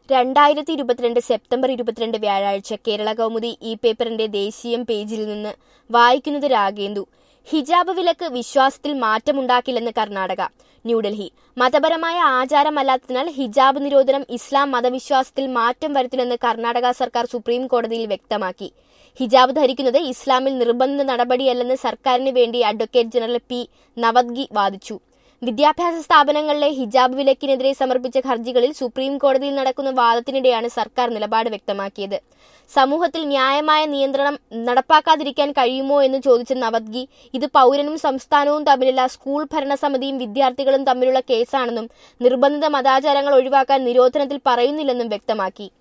രണ്ടായിരത്തി ഇരുപത്തിരണ്ട് സെപ്റ്റംബർ ഇരുപത്തിരണ്ട് വ്യാഴാഴ്ച കേരള കൗമുദി ഈ പേപ്പറിന്റെ ദേശീയം പേജിൽ നിന്ന് വായിക്കുന്നത് രാഗേന്ദു ഹിജാബ് വിലക്ക് വിശ്വാസത്തിൽ മാറ്റമുണ്ടാക്കില്ലെന്ന് കർണാടക ന്യൂഡൽഹി മതപരമായ ആചാരമല്ലാത്തതിനാൽ ഹിജാബ് നിരോധനം ഇസ്ലാം മതവിശ്വാസത്തിൽ മാറ്റം വരുത്തില്ലെന്ന് കർണാടക സർക്കാർ സുപ്രീം കോടതിയിൽ വ്യക്തമാക്കി ഹിജാബ് ധരിക്കുന്നത് ഇസ്ലാമിൽ നിർബന്ധ നടപടിയല്ലെന്ന് സർക്കാരിന് വേണ്ടി അഡ്വക്കേറ്റ് ജനറൽ പി നവദ്ഗി വാദിച്ചു വിദ്യാഭ്യാസ സ്ഥാപനങ്ങളിലെ ഹിജാബ് വിലക്കിനെതിരെ സമർപ്പിച്ച ഹർജികളിൽ സുപ്രീം കോടതിയിൽ നടക്കുന്ന വാദത്തിനിടെയാണ് സർക്കാർ നിലപാട് വ്യക്തമാക്കിയത് സമൂഹത്തിൽ ന്യായമായ നിയന്ത്രണം നടപ്പാക്കാതിരിക്കാൻ കഴിയുമോ എന്ന് ചോദിച്ച നവദ്ഗി ഇത് പൗരനും സംസ്ഥാനവും തമ്മിലുള്ള സ്കൂൾ ഭരണസമിതിയും വിദ്യാർത്ഥികളും തമ്മിലുള്ള കേസാണെന്നും നിർബന്ധിത മതാചാരങ്ങൾ ഒഴിവാക്കാൻ നിരോധനത്തിൽ പറയുന്നില്ലെന്നും വ്യക്തമാക്കി